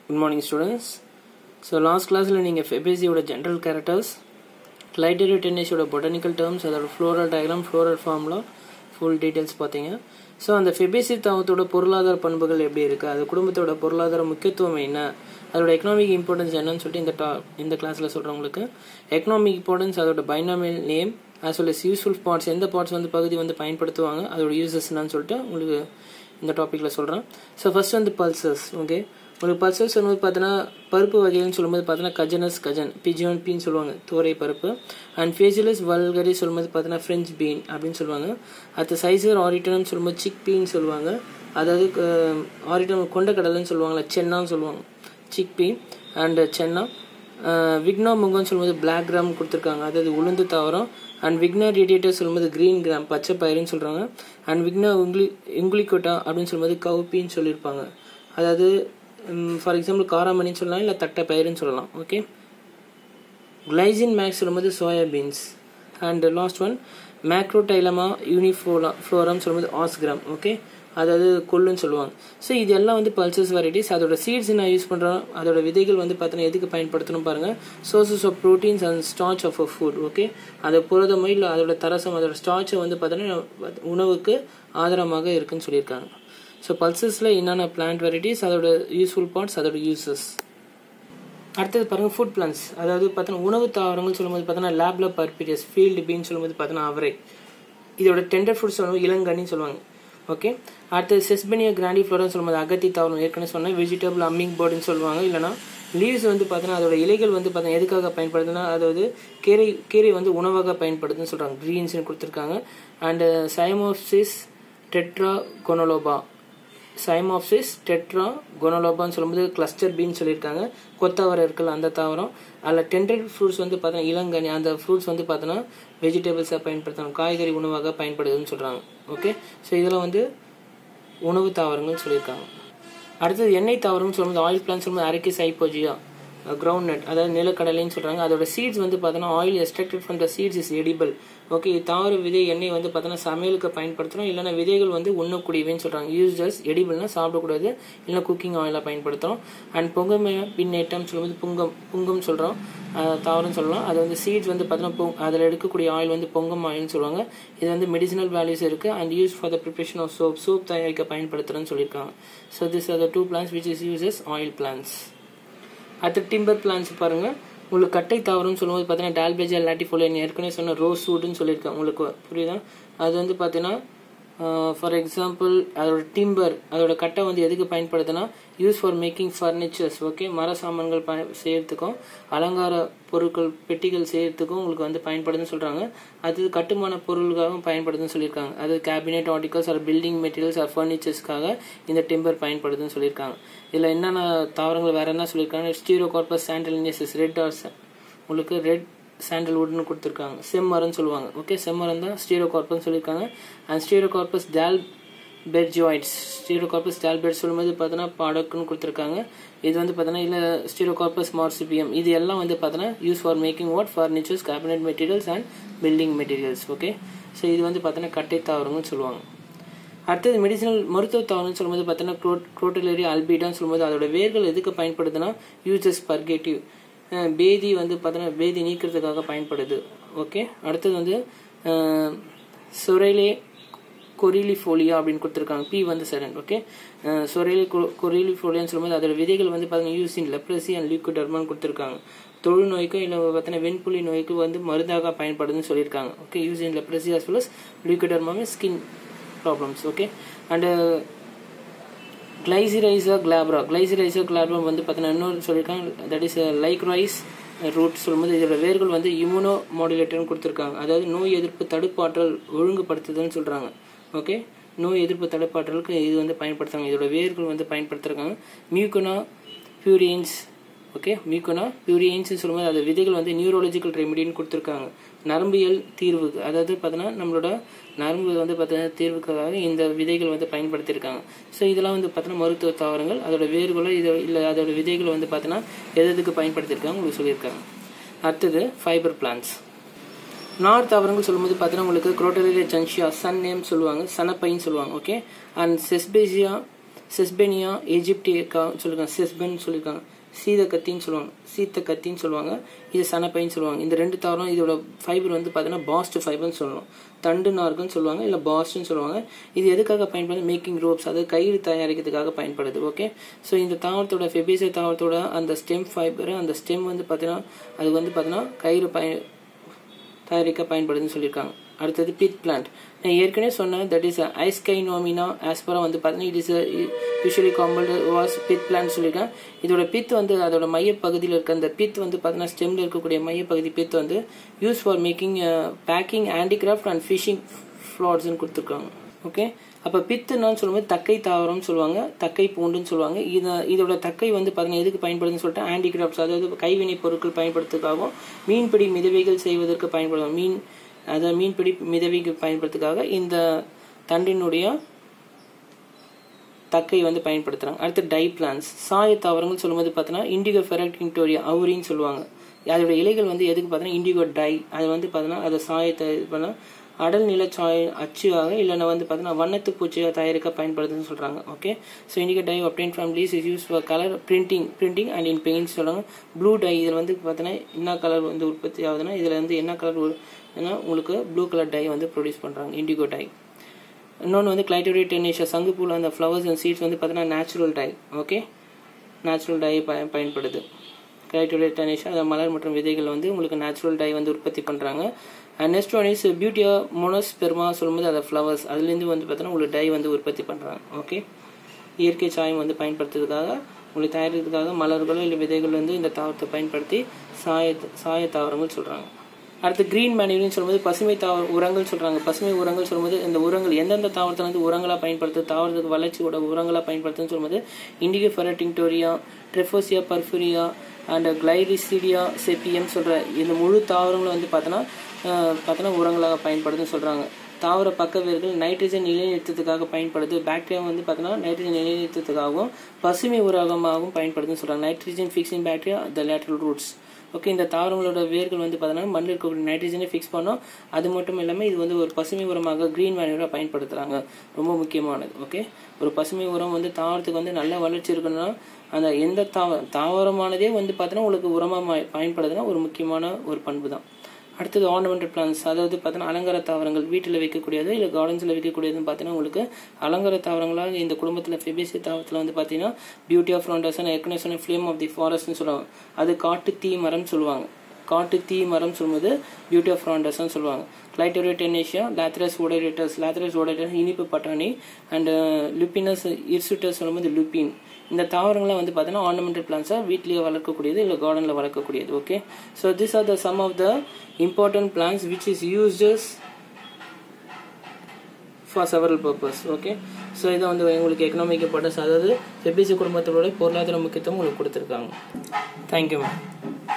good morning students so last கிளாஸில் நீங்கள் ஃபெபேசியோட ஜென்ரல் கேரக்டர்ஸ் கிளைடரி டென்னிஸோட பொட்டானிக்கல் டேர்ம்ஸ் அதோட floral diagram floral formula full details பார்த்தீங்க ஸோ அந்த ஃபெபேசி தாவத்தோட பொருளாதார பண்புகள் எப்படி இருக்குது அது குடும்பத்தோட பொருளாதார முக்கியத்துவம் என்ன அதோட எக்கனாமிக் இம்பார்ட்டன்ஸ் என்னன்னு சொல்லிட்டு இந்த டா இந்த கிளாஸில் சொல்கிறேன் உங்களுக்கு எக்கனாமிக் இம்பார்ட்டன்ஸ் அதோட binomial name as well as useful parts எந்த பார்ட்ஸ் வந்து பகுதி வந்து பயன்படுத்துவாங்க அதோட யூசஸ் என்னன்னு சொல்லிட்டு உங்களுக்கு இந்த டாப்பிக்கில் சொல்கிறேன் ஸோ ஃபர்ஸ்ட் வந்து பல்சஸ் ஓகே உங்களுக்கு பல்சஸ் சொல்லும்போது பார்த்தீங்கன்னா பருப்பு வகைகள்னு சொல்லும்போது பார்த்தீங்கன்னா கஜனஸ் கஜன் பிஜியோன் பீன் சொல்லுவாங்க தோரை பருப்பு அண்ட் ஃபேசியலஸ் வல்கரி சொல்லும்போது பார்த்தீங்கன்னா ஃப்ரெஞ்ச் பீன் அப்படின்னு சொல்லுவாங்க அடுத்த சைசர் ஆரிட்டனம் சொல்லும்போது சிக் பீன் சொல்லுவாங்க அதாவது ஆரிட்டம் கொண்ட கடலைன்னு சொல்லுவாங்கள்ல சென்னான்னு சொல்லுவாங்க சிக் பீன் அண்ட் சென்னா விக்னா முங்கன்னு சொல்லும்போது பிளாக் கிராம் கொடுத்துருக்காங்க அதாவது உளுந்து தாவரம் அண்ட் விக்னா ரேடியேட்டர் சொல்லும்போது க்ரீன் கிராம் பச்சை பயிறுன்னு சொல்கிறாங்க அண்ட் விக்னா உங்குலி உங்குலிக்கோட்டா அப்படின்னு சொல்லும்போது கவுப்பின்னு சொல்லியிருப்பாங்க அதாவது ஃபார் எக்ஸாம்பிள் காராமணின்னு சொல்லலாம் இல்லை தட்டை பயிறுன்னு சொல்லலாம் ஓகே கிளைசின் மேக்ஸ் சொல்லும்போது soya beans and last one Macrotyloma uniflorum சொல்லும்போது ஆஸ்கிராம் ஓகே அதாவது கொல்லுன்னு சொல்லுவாங்க ஸோ இது எல்லாம் வந்து பல்சஸ் வெரைட்டிஸ் அதோட சீட்ஸ் நான் யூஸ் பண்ணுறோம் அதோட விதைகள் வந்து பார்த்தீங்கன்னா எதுக்கு பயன்படுத்தணும் பாருங்கள் sources of proteins and starch of a food okay அதை புரதமோ இல்லை அதோட தரசம் அதோட ஸ்டார்ச்சை வந்து பார்த்தீங்கன்னா உணவுக்கு ஆதாரமாக இருக்குன்னு சொல்லியிருக்காங்க ஸோ பல்சஸில் என்னென்ன பிளான்ட் வெரைட்டிஸ் அதோட யூஸ்ஃபுல் பார்ட்ஸ் அதோட யூசஸ் அடுத்தது பாருங்கள் ஃபுட் பிளான்ஸ் அதாவது பார்த்தீங்கன்னா உணவு தாவரங்கள் சொல்லும்போது பார்த்தீங்கன்னா லேப்ல பர்பிடியஸ் ஃபீல்டு பீன் சொல்லும்போது பார்த்தீங்கன்னா அவரை இதோட டெண்டர் ஃபுட் சொல்லுவோம் இளங்கனின்னு சொல்லுவாங்க ஓகே அடுத்தது செஸ்பெனியா கிராண்டி ஃப்ளோரன் சொல்லும்போது அகத்தி தாவரம் ஏற்கனவே சொன்னேன் வெஜிடபிள் அம்மிங் போர்டுன்னு சொல்லுவாங்க இல்லைனா லீவ்ஸ் வந்து பார்த்தீங்கன்னா அதோட இலைகள் வந்து பார்த்தீங்கன்னா எதுக்காக பயன்படுதுன்னா அதாவது கீரை கீரை வந்து உணவாக பயன்படுதுன்னு சொல்கிறாங்க க்ரீன்ஸ்னு கொடுத்துருக்காங்க and Cyamopsis tetragonoloba Cyamopsis டெட்ரா கொனோலோபான்னு சொல்லும்போது கிளஸ்டர் பீன் சொல்லியிருக்காங்க கொத்தவரை இருக்குல்ல அந்த தாவரம் அதில் டெண்டர் ஃப்ரூட்ஸ் வந்து பார்த்தீங்கன்னா இளங்கனி அந்த ஃப்ரூட்ஸ் வந்து பார்த்தோன்னா வெஜிடபிள்ஸாக பயன்படுத்தணும் காய்கறி உணவாக பயன்படுதுன்னு சொல்கிறாங்க ஓகே ஸோ இதில் வந்து உணவு தாவரங்கள்னு சொல்லியிருக்காங்க அடுத்தது எண்ணெய் தாவரம்னு சொல்லும்போது ஆயில் பிளான் சொல்லும்போது அரைக்கி சைப்போஜியா கிரவுண்ட் நட் அதாவது நிலக்கடலைன்னு சொல்கிறாங்க அதோட சீட்ஸ் வந்து பார்த்தோன்னா oil extracted from the seeds is edible okay தாவர விதை எண்ணெய் வந்து பார்த்தோன்னா சமையலுக்கு பயன்படுத்துகிறோம் இல்லைனா விதைகள் வந்து உண்ணக்கூடியவைன்னு சொல்கிறாங்க யூஸ்டர்ஸ் எடிபிள்னா சாப்பிடக்கூடாது இல்லைனா குக்கிங் ஆயிலாக பயன்படுத்துகிறோம் அண்ட் பொங்கம பின்னேட்டம் சொல்லும்போது புங்கம் புங்கம் சொல்கிறோம் தாவரம் சொல்லலாம் அது வந்து சீட்ஸ் வந்து பார்த்தோன்னா பொங் அதில் எடுக்கக்கூடிய ஆயில் வந்து பொங்கம் ஆயில்னு சொல்லுவாங்க இது வந்து மெடிசினல் வேல்யூஸ் இருக்குது and use for the preparation of soap soap தயாரிக்க பயன்படுத்துகிறேன்னு சொல்லியிருக்காங்க so this are the two plants which is uses oil plants அடுத்து டிம்பர் பிளான்ஸ் பாருங்கள் உங்களுக்கு கட்டை தாவரம்னு சொல்லும்போது பார்த்தீங்கன்னா டால்பேஜா லாட்டிஃபோலியன் ஏற்கனவே சொன்ன ரோஸ் வுட்னு சொல்லியிருக்கேன் உங்களுக்கு புரியுதா அது வந்து பார்த்தீங்கன்னா ஃபார் எக்ஸாம்பிள் அதோட டிம்பர் அதோட கட்டை வந்து எதுக்கு பயன்படுதுன்னா use for making furnitures okay மர சாமான்கள் ப செய்யறதுக்கும் அலங்கார பொருட்கள் பெட்டிகள் செய்யறதுக்கும் உங்களுக்கு வந்து பயன்படுதுன்னு சொல்கிறாங்க அது கட்டுமான பொருளுக்காகவும் பயன்படுதுன்னு சொல்லியிருக்காங்க அது cabinet articles or building materials or ஃபர்னிச்சர்ஸ்க்காக இந்த டிம்பர் பயன்படுதுன்னு சொல்லியிருக்காங்க இதில் என்னென்ன தாவரங்கள் வேறு என்ன சொல்லியிருக்காங்க Pterocarpus santalinus red or உங்களுக்கு ரெட் சாண்டல்வுட்னு கொடுத்துருக்காங்க செம்மரம்னு சொல்லுவாங்க ஓகே செம்மரம் தான் ஸ்டீரோ கார்பஸ் சொல்லியிருக்காங்க and Pterocarpus dalbergioides Pterocarpus டேல்பெட் சொல்லும்போது பார்த்தோன்னா பாடக்குன்னு கொடுத்துருக்காங்க இது வந்து பார்த்தோன்னா இல்லை ஸ்டீரோ கார்பஸ் மார்சிபியம் இது எல்லாம் வந்து பார்த்தோன்னா use for making what furnitures cabinet materials and building materials okay so இது வந்து பார்த்தோன்னா கட்டை தாவரங்கள்னு சொல்லுவாங்க அடுத்தது மெடிசனல் மருத்துவ தாவரம்னு சொல்லும்போது பார்த்தோன்னா க்ரோ குரோட்டலரி அல்பீடான்னு சொல்லும்போது அதோட வேர்கள் எதுக்கு பயன்படுதுன்னா யூசஸ் பர்கேட்டிவ் பேதி வந்து பார்த்தோன்னா பேதி நீக்கிறதுக்காக பயன்படுது ஓகே அடுத்தது வந்து சொரைலே கொரிலி ஃபோலியா அப்படின்னு கொடுத்துருக்காங்க பி வந்து சரண் ஓகே சொரைலி கொரிலி ஃபோலியான்னு சொல்லும்போது அதோட விதைகள் வந்து பார்த்தீங்கன்னா யூஸ் இன் லெப்ரசி அண்ட் லிக்விடர்மான்னு கொடுத்துருக்காங்க தொழு நோய்க்கும் இல்லை பார்த்தீங்கன்னா வெண்புலி நோய்க்கு வந்து மருந்தாக பயன்படுதுன்னு சொல்லியிருக்காங்க okay use in leprosy as well as லிக்விடர்மாவே skin problems okay and Glycyrrhiza glabra Glycyrrhiza glabra வந்து பார்த்தீங்கன்னா இன்னொரு சொல்லியிருக்காங்க that is liquorice root சொல்லும்போது இதோட வேர்கள் வந்து இம்யூனோ மாடுலேட்டர்னு கொடுத்துருக்காங்க அதாவது நோய் எதிர்ப்பு தடுப்பாற்றல் ஒழுங்குபடுத்துதுன்னு சொல்கிறாங்க ஓகே நோய் எதிர்ப்பு தடுப்பாற்றலுக்கு இது வந்து பயன்படுத்துறாங்க இதோட வேர்கள் வந்து பயன்படுத்துறாங்க மியூக்குனா பியூரியன்ஸ் ஓகே மியூக்குனா பியூரியன்ஸ் சொல்லும்போது அது விதைகள் வந்து நியூரோலஜிக்கல் ரெமிடின்னு கொடுத்துருக்காங்க நரம்பியல் தீர்வுக்கு அதாவது பார்த்தீங்கன்னா நம்மளோட நரம்பு வந்து பார்த்தீங்கன்னா தீர்வுக்காக இந்த விதைகள் வந்து பயன்படுத்தியிருக்காங்க ஸோ இதெல்லாம் வந்து பார்த்தீங்கன்னா மருத்துவ தாவரங்கள் அதோட வேர்களோ இது இல்லை அதோட விதைகள் வந்து பார்த்தீங்கன்னா எது எதுக்கு பயன்படுத்தியிருக்காங்க உங்களுக்கு சொல்லியிருக்காங்க அடுத்தது ஃபைபர் பிளான்ஸ் நார் தாவரங்கள் சொல்லும்போது பார்த்தீங்கன்னா உங்களுக்கு குரோட்டரியா ஜன்ஷியா சன் நேம் சொல்லுவாங்க சனப்பைன்னு சொல்லுவாங்க ஓகே அண்ட் செஸ்பேசியா செஸ்பெனியா எஜிப்டியக்கா சொல்லியிருக்காங்க செஸ்பென் சொல்லியிருக்காங்க சீத கத்தின்னு சொல்லுவாங்க சீத்த கத்தின்னு சொல்லுவாங்க இது சனப்பைன்னு சொல்லுவாங்க இந்த ரெண்டு தாவரம் இதோட ஃபைபர் வந்து பார்த்தீங்கன்னா பாஸ்ட் ஃபைபர்னு சொல்லணும் தண்டு நார்கன்னு சொல்லுவாங்க இல்லை பாஸ்ட்னு சொல்லுவாங்க இது எதுக்காக பயன்படுது மேக்கிங் ரோப்ஸ் அதாவது கயிறு தயாரிக்கிறதுக்காக பயன்படுது ஓகே ஸோ இந்த தாவரத்தோட ஃபெபேசிய தாவரத்தோட அந்த ஸ்டெம் ஃபைபர் அந்த ஸ்டெம் வந்து பார்த்தீங்கன்னா அது வந்து பார்த்தீங்கன்னா கயிறு பய தயாரிக்க பயன்படுதுன்னு சொல்லியிருக்காங்க அடுத்தது பித் பிளான்ட் நான் ஏற்கனவே சொன்னேன் தட் இஸ் ஐஸ்கைனோமினா ஆஸ்பரா வந்து பார்த்தீங்கன்னா it is usually called was pith plant சொல்லியிருக்கேன் இதோட பித் வந்து அதோட மையப்பகுதியில் இருக்க அந்த பித் வந்து பார்த்தீங்கன்னா ஸ்டெம்ல இருக்கக்கூடிய மையப்பகுதி பித் வந்து use for making packing handicraft and fishing ஃப்ளாட்ஸ்னு கொடுத்துருக்காங்க ஓகே அப்போ பித்துன்னு சொல்லும்போது தக்கை தாவரம்னு சொல்லுவாங்க தக்கை பூண்டுன்னு சொல்லுவாங்க இதை இதோட தக்கை வந்து பார்த்தீங்கன்னா எதுக்கு பயன்படுதுன்னு சொல்லிட்டு ஹேண்டிகிராஃப்ட்ஸ் அதாவது கைவினை பொருட்கள் பயன்படுத்துறதுக்காகவும் மீன்பிடி மிதவைகள் செய்வதற்கு பயன்படும் மீன் அதை மீன்பிடி மிதவைக்கு பயன்படுத்துக்காக இந்த தண்டினுடைய தக்கை வந்து பயன்படுத்துகிறாங்க அடுத்து டை பிளான்ஸ் சாய தாவரங்கள் சொல்லும்போது பார்த்தீங்கன்னா இண்டிகோ ஃபெரக்டிங்டோரியா அவுரின்னு சொல்லுவாங்க அதோட இலைகள் வந்து எதுக்கு பார்த்தீங்கன்னா இண்டிகோ டை அது வந்து பார்த்தீங்கன்னா அதை சாயத்தை இது பண்ணால் அடல் நில சாய அச்சுவாக இல்லைன்னா வந்து பார்த்தீங்கன்னா வண்ணத்து பூச்சியாக தயாரிக்க பயன்படுதுன்னு சொல்கிறாங்க okay so indigo dye obtained from leaves is use for colour printing printing and in paint சொல்லுவாங்க ப்ளூ டை இதில் வந்து பார்த்தீங்கன்னா என்ன கலர் வந்து உற்பத்தி ஆகுதுன்னா இதில் வந்து என்ன கலர் ஏன்னா உங்களுக்கு ப்ளூ கலர் டை வந்து ப்ரொடியூஸ் பண்ணுறாங்க இண்டிகோ டை இன்னொன்று வந்து கிளைட்டோரியா டென்னிஷா சங்குப்பூவில் அந்த ஃப்ளவர்ஸ் அண்ட் சீட்ஸ் வந்து பார்த்தீங்கன்னா natural dye okay natural dye பய பயன்படுது கிளைட்டோரியா டென்னிஷா அந்த மலர் மற்றும் விதைகள் வந்து உங்களுக்கு நேச்சுரல் டை வந்து உற்பத்தி பண்ணுறாங்க and next one is Butea monosperma சொல்லும்போது அதை ஃப்ளவர்ஸ் அதுலேருந்து வந்து பார்த்தீங்கன்னா உங்களுக்கு டை வந்து உற்பத்தி பண்ணுறாங்க ஓகே இயற்கை சாயம் வந்து பயன்படுத்துறதுக்காக உங்களுக்கு தயாரிக்கிறதுக்காக மலர்களோ இல்லை விதைகள் வந்து இந்த தாவரத்தை பயன்படுத்தி சாய சாய தாவரங்கள் சொல்கிறாங்க அடுத்து கிரீன் மேனியூரின்னு சொல்லும்போது பசுமை தாவர உரங்கள் சொல்கிறாங்க பசுமை உரங்கள் சொல்லும்போது இந்த உரங்கள் எந்தெந்த தாவரத்தில் வந்து உரங்களாக பயன்படுத்து தாவரத்துக்கு வளர்ச்சியோட உரங்களாக பயன்படுத்துன்னு சொல்லும்போது Indigofera tinctoria Tephrosia purpurea and Gliricidia sepium சொல்கிற இந்த முழு தாவரங்களும் வந்து பார்த்தோன்னா பார்த்தோன்னா உரங்களாக பயன்படுதுன்னு சொல்கிறாங்க தாவர பக்க வேர்கள் நைட்ரஜன் நிலைநிறுத்தத்துக்காக பயன்படுது பாக்டீரியா வந்து பார்த்தோன்னா நைட்ரஜன் நிலைநிறுத்தத்துக்காகவும் பசுமை உரகமாகவும் பயன்படுதுன்னு சொல்கிறாங்க nitrogen fixing bacteria the lateral roots okay இந்த தாவரங்களோட வேர்கள் வந்து பார்த்தோன்னா மண்ணில் இருக்கக்கூடிய நைட்ரஜனை ஃபிக்ஸ் பண்ணோம் அது மட்டும் இல்லாமல் இது வந்து ஒரு பசுமை உரமாக க்ரீன் மேனுவராக பயன்படுத்துகிறாங்க ரொம்ப முக்கியமானது ஓகே ஒரு பசுமை உரம் வந்து தாவரத்துக்கு வந்து நல்ல வளர்ச்சி இருக்கணும்னா அந்த எந்த தாவ தாவரமானதே வந்து பார்த்தோன்னா உங்களுக்கு உரமாக பயன்படுதுன்னா ஒரு முக்கியமான ஒரு பண்பு தான் அடுத்தது ஆர்னமெண்டல் பிளான்ஸ் அதாவது பார்த்தீங்கன்னா அலங்கார தாவரங்கள் வீட்டில் வைக்கக்கூடியது இல்லை கார்டன்ஸில் வைக்கக்கூடியதுன்னு பார்த்தீங்கன்னா உங்களுக்கு அலங்கார தாவரங்களாக இந்த குடும்பத்தில் ஃபெபேசி தாவரத்தில் வந்து பார்த்தீங்கன்னா பியூட்டி ஆஃப் ஃப்ளவுண்டர்ஸ் ஏற்கனவே சொன்ன ஃப்ளேம் ஆஃப் தி ஃபாரஸ்ட்னு சொல்லுவாங்க அது காட்டு தீ மரம் சொல்லுவாங்க காட்டு தீ மரம் சொல்லும்போது பியூட்டி ஆஃப் ஃப்ளாண்டர்ஸ்னு சொல்லுவாங்க கிளைட்டோரியா டென்னேஷியா லாத்ரஸ் ஓடரேட்டர்ஸ் லாத்ரஸ் ஓடரேட்டர்ஸ் இனிப்பு பட்டாணி அண்ட் லுப்பினஸ் இர்சுட்டர்ஸ் சொல்லும்போது லுப்பின் இந்த தாவரங்கள்லாம் வந்து பார்த்தீங்கன்னா ஆர்னமெண்டல் பிளான்ஸாக வீட்லேயே வளர்க்கக்கூடியது இல்லை கார்டனில் வளர்க்கக்கூடியது okay so this are the some of the important plants which is used as for several purpose okay so இதை வந்து உங்களுக்கு எக்கனாமிக் இம்பார்ட்டன்ஸ் அதாவது ஃபெபிசி குடும்பத்தோட பொருளாதார முக்கியத்துவம் உங்களுக்கு கொடுத்துருக்காங்க தேங்க்யூ மேம்